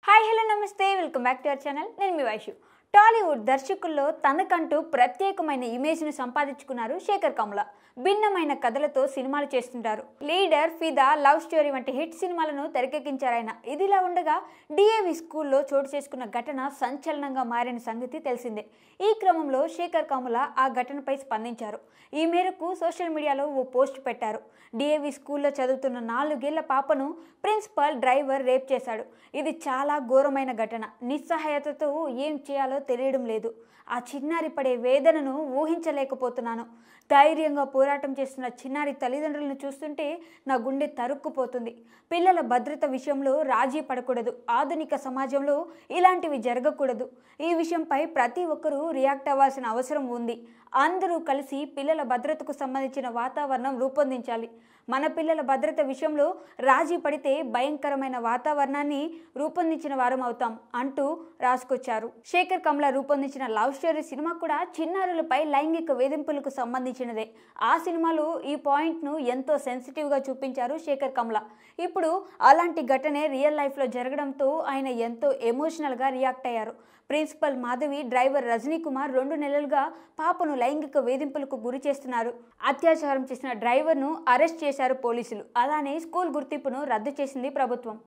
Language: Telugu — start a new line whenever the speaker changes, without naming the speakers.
హాయ్ హలో నమస్తే welcome back to our channel నేను మీ వైషు టాలీవుడ్ దర్శకుల్లో తనకంటూ ప్రత్యేకమైన ఇమేజ్ను సంపాదించుకున్నారు శేఖర్ కమల భిన్నమైన కథలతో సినిమాలు చేస్తుంటారు లీడర్ ఫిదా లవ్ స్టోరీ వంటి హిట్ సినిమాలను తెరకెక్కించారాయన ఇదిలా ఉండగా డిఏవి స్కూల్లో చోటు చేసుకున్న ఘటన సంచలనంగా మారిన సంగతి తెలిసిందే ఈ క్రమంలో శేఖర్ కమల ఆ ఘటనపై స్పందించారు ఈ మేరకు సోషల్ మీడియాలో ఓ పోస్ట్ పెట్టారు డిఏవి స్కూల్లో చదువుతున్న నాలుగేళ్ల పాపను ప్రిన్సిపల్ డ్రైవర్ రేప్ చేశాడు ఇది చాలా ఘోరమైన ఘటన నిస్సహాయతతో ఏం చేయాలో తెలియడం లేదు ఆ చిన్నారి పడే వేదనను ఊహించలేకపోతున్నాను ధైర్యంగా పోరాటం చేస్తున్న చిన్నారి తల్లిదండ్రులను చూస్తుంటే నా గుండె తరుక్కుపోతుంది పిల్లల భద్రత విషయంలో రాజీ పడకూడదు ఆధునిక సమాజంలో ఇలాంటివి జరగకూడదు ఈ విషయంపై ప్రతి ఒక్కరూ రియాక్ట్ అవ్వాల్సిన అవసరం ఉంది అందరూ కలిసి పిల్లల భద్రతకు సంబంధించిన వాతావరణం రూపొందించాలి మన పిల్లల భద్రత విషయంలో రాజీ పడితే భయంకరమైన వాతావరణాన్ని రూపొందించిన వారం అవుతాం అంటూ రాసుకొచ్చారు శేఖర్ కమల రూపొందించిన లవ్ స్టోరీ సినిమా కూడా చిన్నారులపై లైంగిక వేధింపులకు సంబంధించినదే ఆ సినిమాలో ఈ పాయింట్ను ఎంతో సెన్సిటివ్గా చూపించారు శేఖర్ కమల ఇప్పుడు అలాంటి ఘటనే రియల్ లైఫ్లో జరగడంతో ఆయన ఎంతో ఎమోషనల్గా రియాక్ట్ అయ్యారు ప్రిన్సిపల్ మాధవి డ్రైవర్ రజనీ కుమార్ రెండు నెలలుగా పాపను లైంగిక వేధింపులకు గురి చేస్తున్నారు అత్యాచారం చేసిన డ్రైవర్ను అరెస్ట్ చేశారు పోలీసులు అలానే స్కూల్ గుర్తింపును రద్దు చేసింది ప్రభుత్వం